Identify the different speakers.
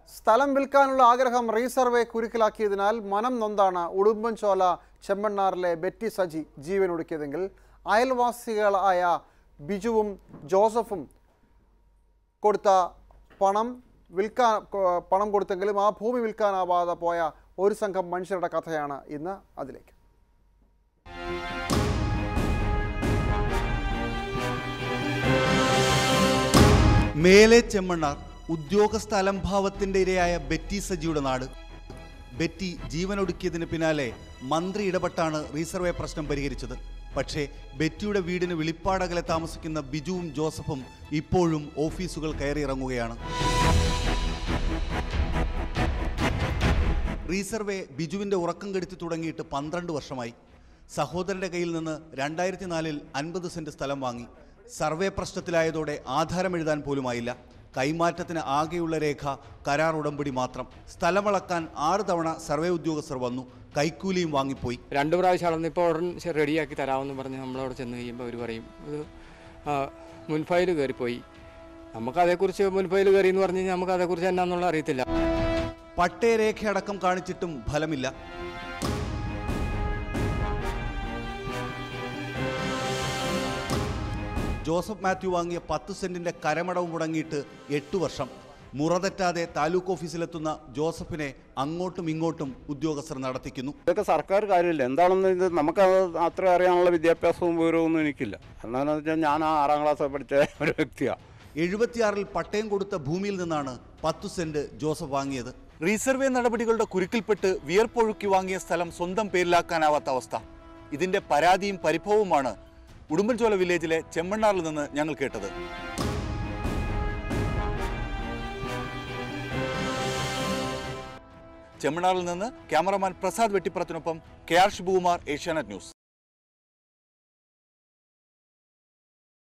Speaker 1: സ്ഥലം വിൽക്കാനുള്ള ആഗ്രഹം റീസർവേ കുരുക്കിലാക്കിയതിനാൽ മനം നൊന്താണ് ഉടുമ്പൻചോല ചെമ്മണ്ണാറിലെ ബെറ്റി സജി ജീവൻ ഒടുക്കിയതെങ്കിൽ അയൽവാസികളായ ബിജുവും ജോസഫും കൊടുത്ത പണം വിൽക്കാൻ കൊ- പണം കൊടുത്തെങ്കിലും ആ ഭൂമി വിൽക്കാനാവാതെ പോയ ഒരു സംഘം മനുഷ്യരുടെ കഥയാണ് ഇന്ന് അതിലേക്ക്
Speaker 2: മേലെ ചെമ്മണ്ണാർ ഉദ്യോഗസ്ഥ അലംഭാവത്തിന്റെ ഇരയായ ബെറ്റി സജിയുടെ നാട് ബെറ്റി ജീവനൊടുക്കിയതിന് പിന്നാലെ മന്ത്രി ഇടപെട്ടാണ് റീസർവേ പ്രശ്നം പരിഹരിച്ചത് പക്ഷേ ബെറ്റിയുടെ വീടിന് വെളിപ്പാടകലെ താമസിക്കുന്ന ബിജുവും ജോസഫും ഇപ്പോഴും ഓഫീസുകൾ കയറിയിറങ്ങുകയാണ് റീസർവേ ബിജുവിന്റെ ഉറക്കം കെടുത്തി തുടങ്ങിയിട്ട് പന്ത്രണ്ട് വർഷമായി സഹോദരന്റെ കയ്യിൽ നിന്ന് രണ്ടായിരത്തി നാലിൽ അൻപത് സെന്റ് സ്ഥലം വാങ്ങി സർവേ പ്രശ്നത്തിലായതോടെ ആധാരം എഴുതാൻ പോലുമായില്ല കൈമാറ്റത്തിന് ആകെയുള്ള രേഖ കരാർ ഉടമ്പടി മാത്രം സ്ഥലമളക്കാൻ ആറ് തവണ സർവേ ഉദ്യോഗസ്ഥർ വന്നു കൈക്കൂലിയും വാങ്ങിപ്പോയി
Speaker 3: രണ്ട് പ്രാവശ്യം അളന്നിപ്പോൾ ഉടൻ ശ- റെഡിയാക്കി തരാമെന്ന് പറഞ്ഞ് നമ്മളവിടെ ചെന്ന് കഴിയുമ്പോൾ അവർ പറയും ഇത് ആ, മുൻഫയൽ കയറിപ്പോയി നമുക്ക് അതേക്കുറിച്ച് മുൻഫയൽ കയറി എന്ന് പറഞ്ഞു കഴിഞ്ഞാൽ നമുക്ക് അതേക്കുറിച്ച് എന്നാന്നുള്ള അറിയത്തില്ല
Speaker 2: പട്ടയരേഖയടക്കം കാണിച്ചിട്ടും ഫലമില്ല ജോസഫ് മാത്യു വാങ്ങിയ പത്ത് സെന്റിന്റെ കരമടവ് മുടങ്ങിയിട്ട് എട്ടു വർഷം മുറതെറ്റാതെ താലൂക്ക് ഓഫീസിലെത്തുന്ന ജോസഫിനെ അങ്ങോട്ടും ഇങ്ങോട്ടും ഉദ്യോഗസ്ഥർ നടത്തിക്കുന്നു
Speaker 4: ഇതൊക്കെ സർക്കാർ കാര്യമില്ല എന്താണെന്ന് ഇത് നമുക്ക് അത് അത്ര അറിയാനുള്ള വിദ്യാഭ്യാസവും വിവരമൊന്നും എനിക്കില്ല എന്താണെന്ന് വെച്ചാൽ ഞാൻ ആ ആറാം ക്ലാസ് പഠിച്ച ഒരു വ്യക്തിയാണ്
Speaker 2: എഴുപത്തിയാറിൽ പട്ടയം കൊടുത്ത ഭൂമിയിൽ നിന്നാണ് പത്തു സെന്റ് ജോസഫ് വാങ്ങിയത് റീസർവേ നടപടികളുടെ കുരുക്കിൽപ്പെട്ട് വിയർപ്പൊഴുക്കി വാങ്ങിയ സ്ഥലം സ്വന്തം പേരിലാക്കാനാവാത്ത അവസ്ഥ ഇതിന്റെ പരാതിയും പരിഭവവുമാണ് ഉടുമ്പൻചോല വില്ലേജിലെ ചെമ്മണ്ണാറിൽ നിന്ന് ഞങ്ങൾ കേട്ടത് ചെമ്മണ്ണാറിൽ നിന്ന് ക്യാമറമാൻ പ്രസാദ് വെട്ടിപ്പുറത്തിനൊപ്പം K R Shibukumar Asianet news